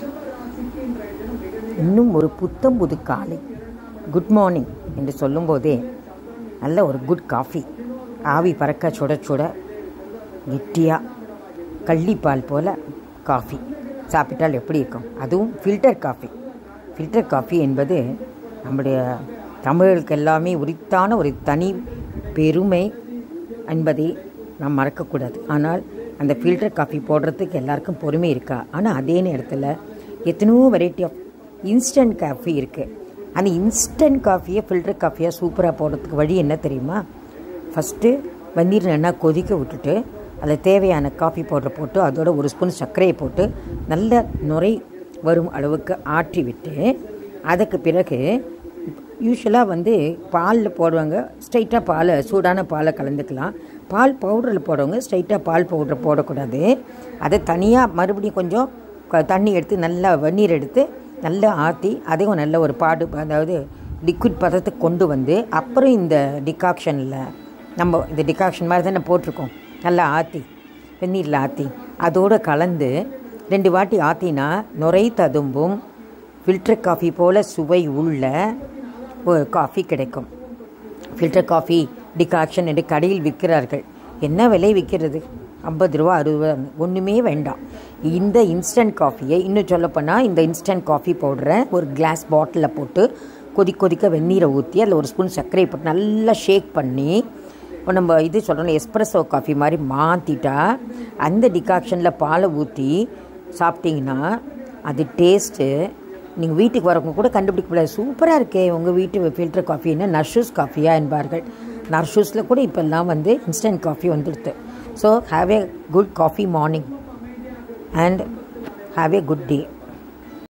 இன்னும் ஒரு புத்தம் புது காலை குட் மார்னிங் என்று சொல்லும்போதே நல்ல ஒரு குட் காஃபி ஆவி பறக்க சுட சுட கெட்டியாக கள்ளிப்பால் போல் காஃபி சாப்பிட்டால் எப்படி இருக்கும் அதுவும் ஃபில்டர் காஃபி ஃபில்டர் காஃபி என்பது நம்முடைய தமிழர்களுக்கு எல்லாமே உரித்தான ஒரு தனி பெருமை என்பதை நாம் மறக்கக்கூடாது ஆனால் அந்த ஃபில்டர் காஃபி போடுறதுக்கு எல்லாருக்கும் பொறுமை இருக்கா ஆனால் அதே நேரத்தில் எத்தனையோ வெரைட்டி ஆஃப் இன்ஸ்டன்ட் காஃபி இருக்குது அந்த இன்ஸ்டன்ட் காஃபியை ஃபில்டர் காஃபியாக சூப்பராக போடுறதுக்கு வழி என்ன தெரியுமா ஃபஸ்ட்டு வெந்நீர் நல்லா கொதிக்க விட்டுட்டு அதில் தேவையான காஃபி பவுடர் போட்டு அதோட ஒரு ஸ்பூன் சர்க்கரையை போட்டு நல்ல நுரை வரும் அளவுக்கு ஆற்றி விட்டு அதுக்கு பிறகு யூஸ்வலாக வந்து பாலில் போடுவாங்க ஸ்ட்ரைட்டாக பாலை சூடான பாலை கலந்துக்கலாம் பால் பவுடரில் போடுறவங்க ஸ்ட்ரைட்டாக பால் பவுடர் போடக்கூடாது அதை தனியாக மறுபடியும் கொஞ்சம் க- தண்ணி எடுத்து நல்லா வெந்நீர் எடுத்து நல்லா ஆற்றி அதையும் நல்ல ஒரு பாடு அதாவது லிக்விட் பதத்துக்கு கொண்டு வந்து அப்புறம் இந்த டிகாக்ஷனில் நம்ம இந்த டிகாக்ஷன் மாதிரி தானே போட்டிருக்கோம் நல்லா ஆற்றி வெந்நீரில் ஆற்றி அதோடு கலந்து ரெண்டு வாட்டி ஆற்றினா நுரை ததும்பும் ஃபில்டர் காஃபி போல் சுவை உள்ள ஒரு காஃபி கிடைக்கும் ஃபில்டர் காஃபி டிகாக்ஷன் என்று கடையில் விற்கிறார்கள் என்ன விலை விற்கிறது ஐம்பது ரூபா அறுபது ரூபா ஒன்றுமே வேண்டாம் இந்த இன்ஸ்டன்ட் காஃபியை இன்னும் சொல்லப்போனால் இந்த இன்ஸ்டன்ட் காஃபி பவுடரை ஒரு கிளாஸ் பாட்டிலில் போட்டு கொதி கொதிக்க வெந்நீரை ஊற்றி அதில் ஒரு ஸ்பூன் சர்க்கரை போட்டு நல்லா ஷேக் பண்ணி இப்போ நம்ம இது சொல்கிறோம் எஸ்ப்ரெஸோ காஃபி மாதிரி மாற்றிட்டா அந்த டிகாக்ஷனில் பாலை ஊற்றி சாப்பிட்டீங்கன்னா அது டேஸ்ட்டு நீங்கள் வீட்டுக்கு வரவங்க கூட கண்டுபிடிக்க முடியாது சூப்பராக இருக்கே உங்கள் வீட்டு ஃபில்டர் காஃபி என்ன நர்ஷூஸ் காஃபியா என்பார்கள் நர்ஷூஸில் கூட இப்போல்லாம் வந்து இன்ஸ்டன்ட் காஃபி வந்துடுது so have a good coffee morning and have a good day